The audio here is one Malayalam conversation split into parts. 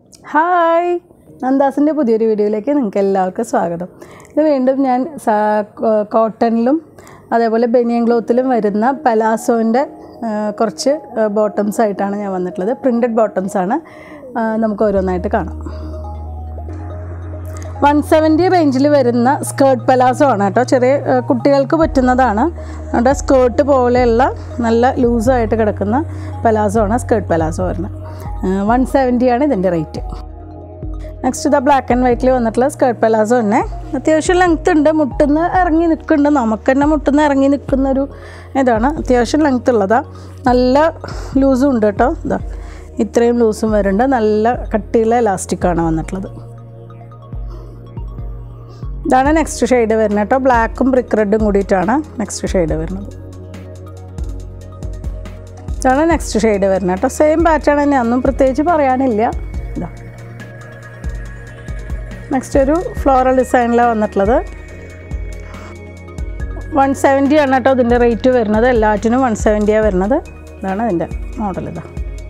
ഹായ് നന്ദാസിൻ്റെ പുതിയൊരു വീഡിയോയിലേക്ക് നിങ്ങൾക്ക് എല്ലാവർക്കും സ്വാഗതം ഇത് വീണ്ടും ഞാൻ സാ- കോ- കോട്ടണിലും അതേപോലെ ബനിയൻ ക്ലോത്തിലും വരുന്ന പലാസോൻ്റെ കുറച്ച് ബോട്ടംസ് ആയിട്ടാണ് ഞാൻ വന്നിട്ടുള്ളത് പ്രിൻറ്റഡ് ബോട്ടംസ് ആണ് ആ, നമുക്ക് ഓരോന്നായിട്ട് കാണാം വൺ സെവൻറ്റി റേഞ്ചിൽ വരുന്ന സ്കേർട്ട് പലാസോ ആണ് കേട്ടോ ചെറിയ ആ, കുട്ടികൾക്ക് പറ്റുന്നതാണ് നമ്മുടെ സ്കേർട്ട് പോലെയുള്ള നല്ല ലൂസായിട്ട് കിടക്കുന്ന പലാസോ ആണ് സ്കേർട്ട് പലാസോ വരുന്നത് വൺ സെവൻറ്റിയാണ് ഇതിൻ്റെ റേറ്റ് നെക്സ്റ്റ് ഇതാ ബ്ലാക്ക് ആൻഡ് വൈറ്റിൽ വന്നിട്ടുള്ള സ്കേർട്ട് പലാസോ തന്നെ അത്യാവശ്യം ലെങ്ത് ഉണ്ട് മുട്ടുന്ന ഇറങ്ങി നിൽക്കുന്നുണ്ട് നമുക്ക് തന്നെ മുട്ടുന്ന ഇറങ്ങി നിൽക്കുന്ന ഒരു ഇതാണ് അത്യാവശ്യം ലെങ്ത് ഉള്ളതാണ് നല്ല ലൂസും ഉണ്ട് കേട്ടോ ഇതാ ഇത്രയും ലൂസും വരുന്നുണ്ട് നല്ല കട്ടിയുള്ള എലാസ്റ്റിക്കാണ് വന്നിട്ടുള്ളത് ഇതാണ് നെക്സ്റ്റ് ഷെയ്ഡ് വരുന്നത് കേട്ടോ ബ്ലാക്കും ബ്രിക്ക് റെഡും കൂടിയിട്ടാണ് നെക്സ്റ്റ് ഷെയ്ഡ് വരുന്നത് ഇതാണ് നെക്സ്റ്റ് ഷെയ്ഡ് വരുന്നത് കേട്ടോ സെയിം പാറ്റേൺ തന്നെ ഒന്നും പ്രത്യേകിച്ച് പറയാനില്ല ഇതാ നെക്സ്റ്റ് ഒരു ഫ്ലോറൽ ഡിസൈനിലാണ് വന്നിട്ടുള്ളത് വൺ സെവൻറ്റി ആണ് കേട്ടോ ഇതിൻ്റെ റേറ്റ് വരുന്നത് എല്ലാറ്റിനും വൺ സെവൻറ്റിയാണ് വരുന്നത് ഇതാണ് ഇതിൻ്റെ മോഡൽ ഇതാ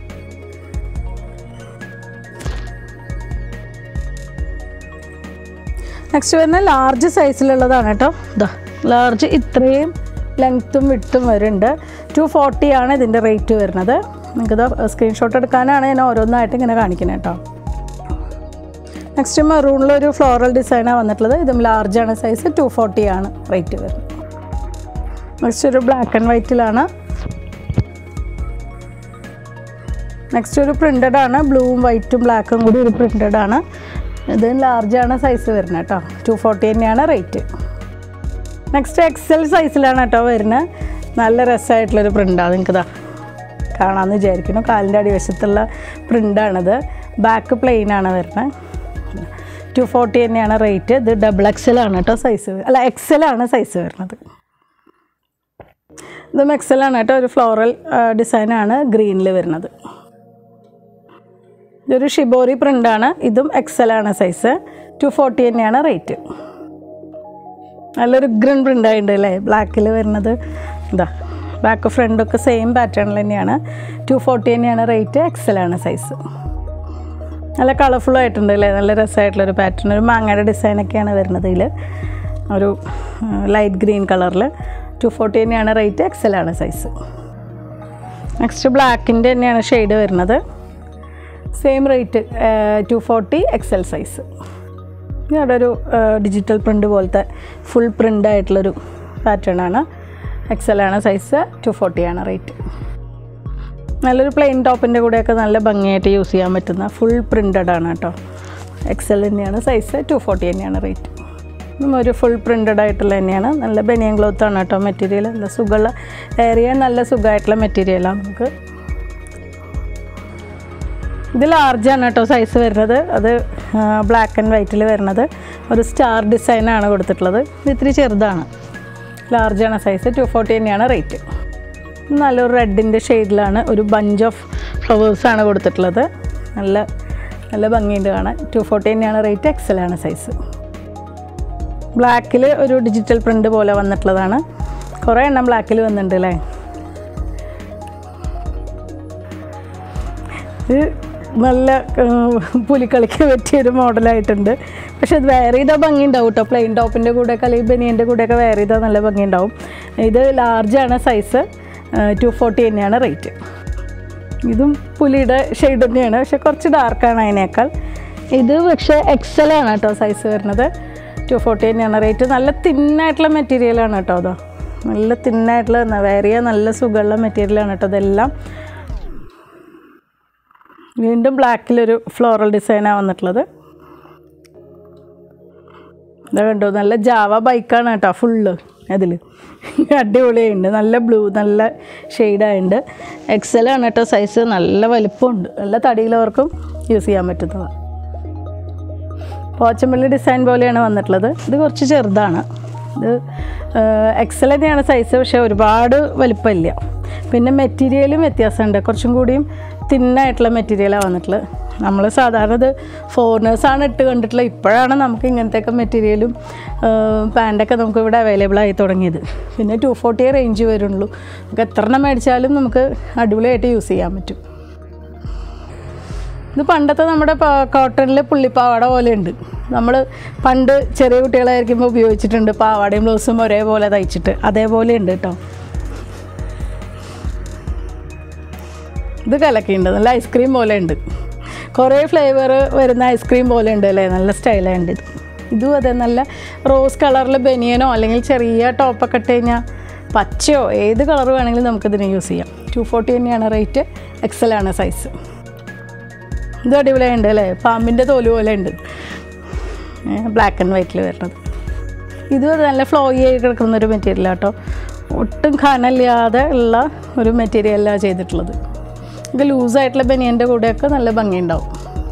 നെക്സ്റ്റ് വരുന്ന ലാർജ് സൈസിലുള്ളതാണ് കേട്ടോ ഇതാ ലാർജ് ഇത്രയും ലെങ്ത്തും വിട്ടും വരുന്നുണ്ട് ടു ഫോർട്ടി ആണ് ഇതിൻ്റെ റേറ്റ് വരുന്നത് നിങ്ങൾക്കിത് സ്ക്രീൻഷോട്ട് എടുക്കാനാണ് ഞാൻ ഓരോന്നായിട്ട് ഇങ്ങനെ കാണിക്കുന്നത് കേട്ടോ നെക്സ്റ്റ് മെറൂണിലൊരു ഫ്ലോറൽ ഡിസൈനാണ് വന്നിട്ടുള്ളത് ഇതും ലാർജാണ് സൈസ് ടു ഫോർട്ടി ആണ് റേറ്റ് വരുന്നത് നെക്സ്റ്റ് ഒരു ബ്ലാക്ക് ആൻഡ് വൈറ്റിലാണ് നെക്സ്റ്റ് ഒരു പ്രിൻറ്റഡ് ആണ് ബ്ലൂവും വൈറ്റും ബ്ലാക്കും കൂടി ഒരു പ്രിൻറ്റഡ് ആണ് ഇത് ലാർജാണ് സൈസ് വരുന്നത് കേട്ടോ ടു ഫോർട്ടി തന്നെയാണ് റേറ്റ് നെക്സ്റ്റ് എക്സൽ സൈസിലാണ് കേട്ടോ വരുന്നത് നല്ല രസമായിട്ടുള്ളൊരു പ്രിൻ്റാണ് നിങ്ങൾക്കിതാ കാണാമെന്ന് വിചാരിക്കുന്നു കാലിൻ്റെ അടിവശത്തുള്ള പ്രിൻ്റാണിത് ബാക്ക് പ്ലെയിൻ ആണ് വരുന്നത് ടു ഫോർട്ടി തന്നെയാണ് റേറ്റ് ഇത് ഡബിൾ എക്സൽ ആണ് കേട്ടോ സൈസ് അല്ല എക്സൽ ആണ് സൈസ് വരുന്നത് ഇതും എക്സൽ ആണ് കേട്ടോ ഒരു ഫ്ലോറൽ ഡിസൈനാണ് ഗ്രീനിൽ വരുന്നത് ഇതൊരു ഷിബോറി പ്രിൻ്റാണ് ഇതും എക്സൽ ആണ് സൈസ് ടു ഫോർട്ടി തന്നെയാണ് റേറ്റ് നല്ലൊരു ഗ്രീൻ പ്രിൻ്റ് ആയിട്ടുണ്ട് അല്ലേ ബ്ലാക്കിൽ വരുന്നത് ഇതാ ബാക്ക് ഫ്രണ്ടൊക്കെ സെയിം പാറ്റേണിൽ തന്നെയാണ് ടു ഫോർട്ടി തന്നെയാണ് റേറ്റ് എക്സൽ ആണ് സൈസ് നല്ല കളർഫുൾ ആയിട്ടുണ്ട് അല്ലേ നല്ല രസമായിട്ടുള്ളൊരു പാറ്റേൺ ഒരു മാങ്ങയുടെ ഡിസൈനൊക്കെയാണ് വരുന്നത് ഇതിൽ ഒരു ലൈറ്റ് ഗ്രീൻ കളറിൽ ടു ഫോർട്ടി തന്നെയാണ് റേറ്റ് എക്സൽ ആണ് സൈസ് നെക്സ്റ്റ് ബ്ലാക്കിൻ്റെ തന്നെയാണ് ഷെയ്ഡ് വരുന്നത് same rate two forty XL size ഇവിടെ ഒരു ഡിജിറ്റൽ പ്രിൻ്റ് പോലത്തെ ഫുൾ പ്രിൻ്റ് ആയിട്ടുള്ളൊരു പാറ്റേൺ ആണ് എക്സൽ ആണ് സൈസ് ടു ഫോർട്ടി ആണ് റേറ്റ് നല്ലൊരു പ്ലെയിൻ ടോപ്പിൻ്റെ കൂടെയൊക്കെ നല്ല ഭംഗിയായിട്ട് യൂസ് ചെയ്യാൻ പറ്റുന്ന ഫുൾ പ്രിൻ്റഡ് ആണ് കേട്ടോ എക്സൽ തന്നെയാണ് സൈസ് ടു ഫോർട്ടി തന്നെയാണ് റേറ്റ് ഇതും ഒരു ഫുൾ പ്രിൻ്റഡ് ആയിട്ടുള്ള തന്നെയാണ് നല്ല ബനിയൻ ക്ലോത്ത് ആണ് കേട്ടോ മെറ്റീരിയൽ നല്ല സുഖമുള്ള ഏറിയ നല്ല സുഖമായിട്ടുള്ള മെറ്റീരിയലാണ് നമുക്ക് ഇത് ലാർജാണ് കേട്ടോ സൈസ് വരുന്നത് അത് ബ്ലാക്ക് ആൻഡ് വൈറ്റിൽ വരുന്നത് ഒരു സ്റ്റാർ ഡിസൈനാണ് കൊടുത്തിട്ടുള്ളത് ഇത് ഇത്തിരി ചെറുതാണ് ലാർജാണ് സൈസ് ടു ഫോർട്ടി തന്നെയാണ് റേറ്റ് നല്ലൊരു റെഡിൻ്റെ ഷെയ്ഡിലാണ് ഒരു ബഞ്ച് ഓഫ് ഫ്ലവേഴ്സാണ് കൊടുത്തിട്ടുള്ളത് നല്ല നല്ല ഭംഗിയുണ്ട് കാണാൻ ടു ഫോർട്ടി തന്നെയാണ് റേറ്റ് എക്സലാണ് സൈസ് ബ്ലാക്കിൽ ഒരു ഡിജിറ്റൽ പ്രിൻ്റ് പോലെ വന്നിട്ടുള്ളതാണ് കുറേ എണ്ണം ബ്ലാക്കിൽ വന്നിട്ടുണ്ട് അല്ലേ ഇത് നല്ല പുലിക്കളിക്ക് പറ്റിയൊരു മോഡലായിട്ടുണ്ട് പക്ഷെ ഇത് വേറെ ചെയ്താൽ ഭംഗി ഉണ്ടാവും കേട്ടോ പ്ലെയിൻ ടോപ്പിൻ്റെ കൂടെയൊക്കെ അല്ലെങ്കിൽ ബനിയൻ്റെ കൂടെയൊക്കെ വേറെ ചെയ്താൽ നല്ല ഭംഗി ഉണ്ടാവും ഇത് ലാർജാണ് സൈസ് ടു ഫോർട്ടി തന്നെയാണ് റേറ്റ് ഇതും പുലിയുടെ ഷെയ്ഡ് തന്നെയാണ് പക്ഷെ കുറച്ച് ഡാർക്കാണ് അതിനേക്കാൾ ഇത് പക്ഷേ എക്സൽ ആണ് കേട്ടോ സൈസ് വരുന്നത് ടു ഫോർട്ടി തന്നെയാണ് റേറ്റ് നല്ല തിന്നായിട്ടുള്ള മെറ്റീരിയലാണ് കേട്ടോ അതോ നല്ല തിന്നായിട്ടുള്ള വേറിയ നല്ല സുഖമുള്ള മെറ്റീരിയലാണ് കേട്ടോ ഇതെല്ലാം വീണ്ടും ബ്ലാക്കിലൊരു ഫ്ലോറൽ ഡിസൈനാണ് വന്നിട്ടുള്ളത് ഇതാ കണ്ടോ നല്ല ജാവ ബൈക്കാണ് കേട്ടോ ഫുള്ള് അതിൽ അടിപൊളിയായിട്ടുണ്ട് നല്ല ബ്ലൂ നല്ല ഷെയ്ഡായിട്ടുണ്ട് എക്സലാണ് കേട്ടോ സൈസ് നല്ല വലിപ്പമുണ്ട് നല്ല തടിയിലവർക്കും യൂസ് ചെയ്യാൻ പറ്റുന്നതാണ് പോച്ചമ്പള്ളി ഡിസൈൻ പോലെയാണ് വന്നിട്ടുള്ളത് ഇത് കുറച്ച് ചെറുതാണ് ഇത് എക്സൽ തന്നെയാണ് സൈസ് പക്ഷേ ഒരുപാട് വലിപ്പമില്ല പിന്നെ മെറ്റീരിയലും വ്യത്യാസമുണ്ട് കുറച്ചും കൂടിയും തിന്നായിട്ടുള്ള മെറ്റീരിയലാണ് വന്നിട്ടുള്ളത് നമ്മൾ സാധാരണ ഇത് ഫോറിനേഴ്സാണ് ഇട്ട് കണ്ടിട്ടുള്ളത് ഇപ്പോഴാണ് നമുക്ക് ഇങ്ങനത്തെയൊക്കെ മെറ്റീരിയലും പാൻറ്റൊക്കെ നമുക്ക് ഇവിടെ അവൈലബിൾ ആയി തുടങ്ങിയത് പിന്നെ ടു ഫോർട്ടി റേഞ്ച് വരുള്ളൂ നമുക്ക് എത്ര എണ്ണം മേടിച്ചാലും നമുക്ക് അടിപൊളിയായിട്ട് യൂസ് ചെയ്യാൻ പറ്റും ഇത് പണ്ടത്തെ നമ്മുടെ കോട്ടണിൽ പുള്ളിപ്പാവാട പോലെ ഉണ്ട് നമ്മൾ പണ്ട് ചെറിയ കുട്ടികളായിരിക്കുമ്പോൾ ഉപയോഗിച്ചിട്ടുണ്ട് പാവാടയും ബ്ലൗസും ഒരേപോലെ തയ്ച്ചിട്ട് അതേപോലെ ഉണ്ട് കേട്ടോ ഇത് കലക്കിയുണ്ട് നല്ല ഐസ്ക്രീം പോലെ ഉണ്ട് കുറേ ഫ്ലേവർ വരുന്ന ഐസ്ക്രീം പോലെ ഉണ്ട് അല്ലേ നല്ല സ്റ്റൈലായുണ്ട് ഇത് ഇതും അതെ നല്ല റോസ് കളറിൽ ബനിയനോ അല്ലെങ്കിൽ ചെറിയ ടോപ്പൊക്കെ ഇട്ട് കഴിഞ്ഞാൽ പച്ചയോ ഏത് കളർ വേണമെങ്കിലും നമുക്കിതിന് യൂസ് ചെയ്യാം ടു ഫോർട്ടി തന്നെയാണ് റേറ്റ് എക്സൽ ആണ് സൈസ് ഇത് അടിപൊളിയുണ്ട് അല്ലേ പാമ്പിൻ്റെ തോല് പോലെ ഉണ്ട് ബ്ലാക്ക് ആൻഡ് വൈറ്റിൽ വരുന്നത് ഇതും അത് നല്ല ഫ്ലോയി ആയി കിടക്കുന്ന ഒരു മെറ്റീരിയൽ കേട്ടോ ഒട്ടും കനമില്ലാതെ ഉള്ള ഒരു മെറ്റീരിയലാണ് ചെയ്തിട്ടുള്ളത് ഇത് ലൂസായിട്ടുള്ള ബനിയൻ്റെ കൂടെയൊക്കെ നല്ല ഭംഗിയുണ്ടാവും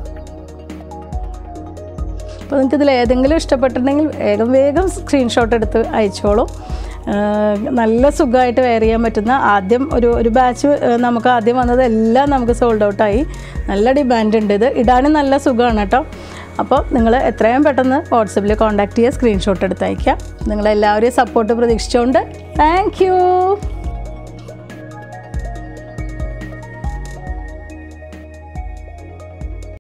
അപ്പോൾ നിങ്ങൾക്ക് ഇതിൽ ഏതെങ്കിലും ഇഷ്ടപ്പെട്ടിട്ടുണ്ടെങ്കിൽ വേഗം വേഗം സ്ക്രീൻഷോട്ട് എടുത്ത് അയച്ചോളൂ ആഹ് നല്ല സുഖമായിട്ട് വെയർ ചെയ്യാൻ പറ്റുന്ന ആദ്യം ഒരു ഒരു ബാച്ച് നമുക്ക് ആദ്യം വന്നത് എല്ലാം നമുക്ക് സോൾഡ് ഔട്ടായി നല്ല ഡിമാൻഡ് ഉണ്ട് ഇത് ഇടാനും നല്ല സുഖമാണ് കേട്ടോ അപ്പോൾ നിങ്ങൾ എത്രയും പെട്ടെന്ന് വാട്സപ്പിൽ കോൺടാക്ട് ചെയ്യുക സ്ക്രീൻഷോട്ട് എടുത്ത് അയയ്ക്കുക നിങ്ങളെല്ലാവരെയും സപ്പോർട്ട് പ്രതീക്ഷിച്ചുകൊണ്ട് താങ്ക് യു